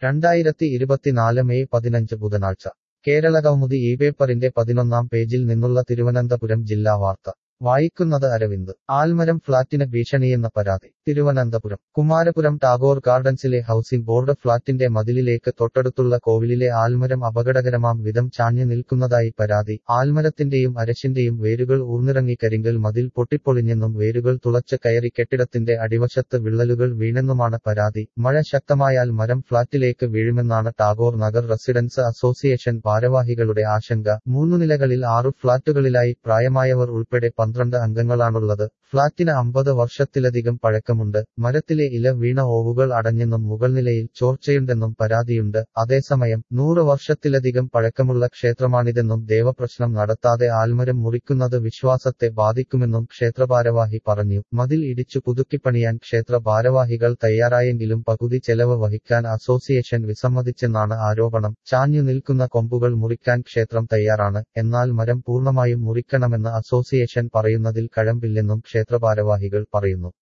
രണ്ടായിരത്തി ഇരുപത്തിനാല് മെയ് പതിനഞ്ച് ബുധനാഴ്ച കേരള കൗമുദി ഈ പേപ്പറിന്റെ പതിനൊന്നാം പേജിൽ നിന്നുള്ള തിരുവനന്തപുരം ജില്ലാ വാർത്ത വായിക്കുന്നത് അരവിന്ദ് ആൽമരം ഫ്ളാറ്റിന് ഭീഷണിയെന്ന പരാതി തിരുവനന്തപുരം കുമാരപുരം ടാഗോർ ഗാർഡൻസിലെ ഹൌസിംഗ് ബോർഡ് ഫ്ളാറ്റിന്റെ മതിലിലേക്ക് തൊട്ടടുത്തുള്ള കോവിലിലെ ആൽമരം അപകടകരമാം വിധം ചാഞ്ഞു നിൽക്കുന്നതായി പരാതി ആൽമരത്തിന്റെയും അരശിന്റെയും വേരുകൾ ഊർന്നിറങ്ങി കരിങ്കൽ മതിൽ പൊട്ടിപ്പൊളിഞ്ഞെന്നും വേരുകൾ തുളച്ച് കയറി കെട്ടിടത്തിന്റെ അടിവശത്ത് വിള്ളലുകൾ വീണെന്നുമാണ് പരാതി മഴ ശക്തമായാൽ മരം ഫ്ളാറ്റിലേക്ക് വീഴുമെന്നാണ് ടാഗോർ നഗർ റെസിഡൻസ് അസോസിയേഷൻ ഭാരവാഹികളുടെ ആശങ്ക മൂന്നു നിലകളിൽ ആറു ഫ്ളാറ്റുകളിലായി പ്രായമായവർ ഉൾപ്പെടെ പന്ത്രണ്ട് അംഗങ്ങളാണുള്ളത് ഫ്ളാറ്റിന് അമ്പത് വർഷത്തിലധികം പഴക്കമുണ്ട് മരത്തിലെ ഇല വീണ ഓവുകൾ അടഞ്ഞെന്നും മുകൾനിലയിൽ ചോർച്ചയുണ്ടെന്നും പരാതിയുണ്ട് അതേസമയം നൂറ് വർഷത്തിലധികം പഴക്കമുള്ള ക്ഷേത്രമാണിതെന്നും ദേവപ്രശ്നം നടത്താതെ ആൽമരം മുറിക്കുന്നത് വിശ്വാസത്തെ ബാധിക്കുമെന്നും ക്ഷേത്രഭാരവാഹി പറഞ്ഞു മതിൽ ഇടിച്ചു പുതുക്കിപ്പണിയാൻ ക്ഷേത്ര ഭാരവാഹികൾ തയ്യാറായെങ്കിലും പകുതി ചെലവ് വഹിക്കാൻ അസോസിയേഷൻ വിസമ്മതിച്ചെന്നാണ് ആരോപണം ചാഞ്ഞു നിൽക്കുന്ന കൊമ്പുകൾ മുറിക്കാൻ ക്ഷേത്രം തയ്യാറാണ് എന്നാൽ മരം പൂർണ്ണമായും മുറിക്കണമെന്ന് അസോസിയേഷൻ പറയുന്നതിൽ കഴമ്പില്ലെന്നും ക്ഷേത്രഭാരവാഹികൾ പറയുന്നു